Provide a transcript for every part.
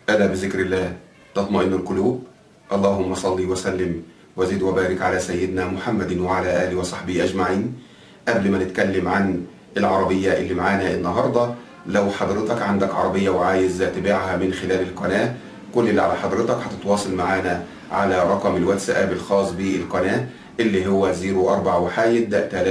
ألا بذكر الله تطمئن القلوب اللهم صل وسلم وزد وبارك على سيدنا محمد وعلى آله وصحبه أجمعين قبل ما نتكلم عن العربية اللي معانا النهاردة لو حضرتك عندك عربية وعايز تبيعها من خلال القناة كل اللي على حضرتك هتتواصل معانا على رقم الواتساب الخاص بالقناة اللي هو 04 وحايد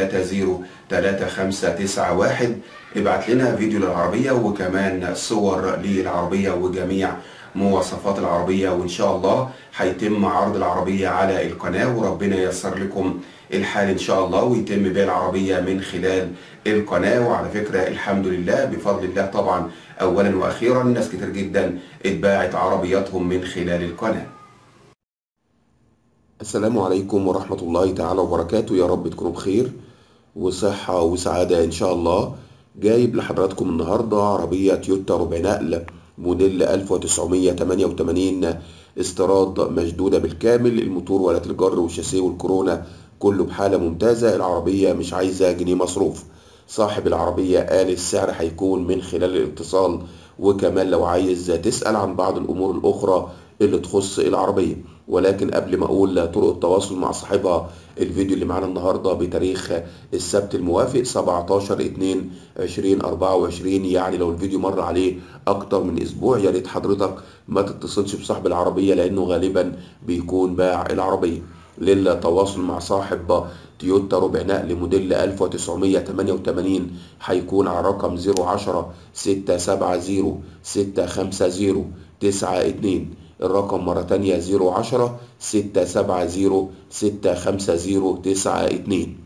303591 ابعت لنا فيديو للعربية وكمان صور للعربية وجميع مواصفات العربية وإن شاء الله هيتم عرض العربية على القناة وربنا ييسر لكم الحال إن شاء الله ويتم بيع العربية من خلال القناة وعلى فكرة الحمد لله بفضل الله طبعا أولا وأخيرا ناس كتير جدا اتباعت عربياتهم من خلال القناة السلام عليكم ورحمة الله تعالى وبركاته يا رب تكونوا بخير وصحة وسعادة إن شاء الله جايب لحضراتكم النهاردة عربية تويوتا ربع نقل موديل 1988 استيراد مشدودة بالكامل الموتور ولات الجر والشاسيه والكورونا كله بحالة ممتازة العربية مش عايزة جنيه مصروف صاحب العربية قال السعر هيكون من خلال الاتصال وكمان لو عايز تسأل عن بعض الأمور الأخرى اللي تخص العربية ولكن قبل ما أقول طرق التواصل مع صاحبها الفيديو اللي معانا النهاردة بتاريخ السبت الموافق 17 2 2024 يعني لو الفيديو مر عليه أكتر من أسبوع يا ريت حضرتك ما تتصلش بصاحب العربية لأنه غالبا بيكون باع العربية للتواصل مع صاحب تويوتا ربع نقل موديل 1988 هيكون على رقم 010 670 650 92 الرقم مرة تانية 010 670 650 92